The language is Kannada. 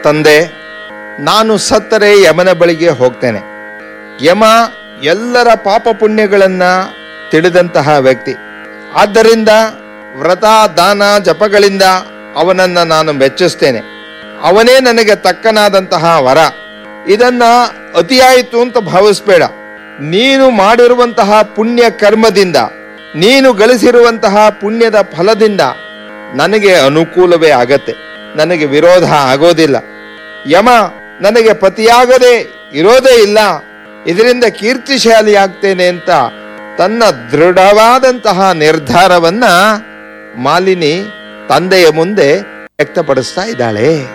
ತಂದೆ ನಾನು ಸತ್ತರೆ ಯಮನ ಬಳಿಗೆ ಹೋಗ್ತೇನೆ ಯಮ ಎಲ್ಲರ ಪಾಪ ಪುಣ್ಯಗಳನ್ನ ತಿಳಿದಂತಹ ವ್ಯಕ್ತಿ ಆದ್ದರಿಂದ ವ್ರತ ದಾನ ಜಪಗಳಿಂದ ಅವನನ್ನ ನಾನು ಮೆಚ್ಚಿಸ್ತೇನೆ ಅವನೇ ನನಗೆ ತಕ್ಕನಾದಂತಹ ವರ ಇದನ್ನ ಅತಿಯಾಯಿತು ಅಂತ ಭಾವಿಸ್ಬೇಡ ನೀನು ಮಾಡಿರುವಂತಹ ಪುಣ್ಯ ಕರ್ಮದಿಂದ ನೀನು ಗಳಿಸಿರುವಂತಹ ಪುಣ್ಯದ ಫಲದಿಂದ ನನಗೆ ಅನುಕೂಲವೇ ಆಗತ್ತೆ ನನಗೆ ವಿರೋಧ ಆಗೋದಿಲ್ಲ ಯಮ ನನಗೆ ಪತಿಯಾಗದೆ ಇರೋದೇ ಇಲ್ಲ ಇದರಿಂದ ಕೀರ್ತಿಶಾಲಿ ಆಗ್ತೇನೆ ಅಂತ ತನ್ನ ದೃಢವಾದಂತಹ ನಿರ್ಧಾರವನ್ನ ಮಾಲಿನಿ ತಂದೆಯ ಮುಂದೆ ವ್ಯಕ್ತಪಡಿಸ್ತಾ ಇದ್ದಾಳೆ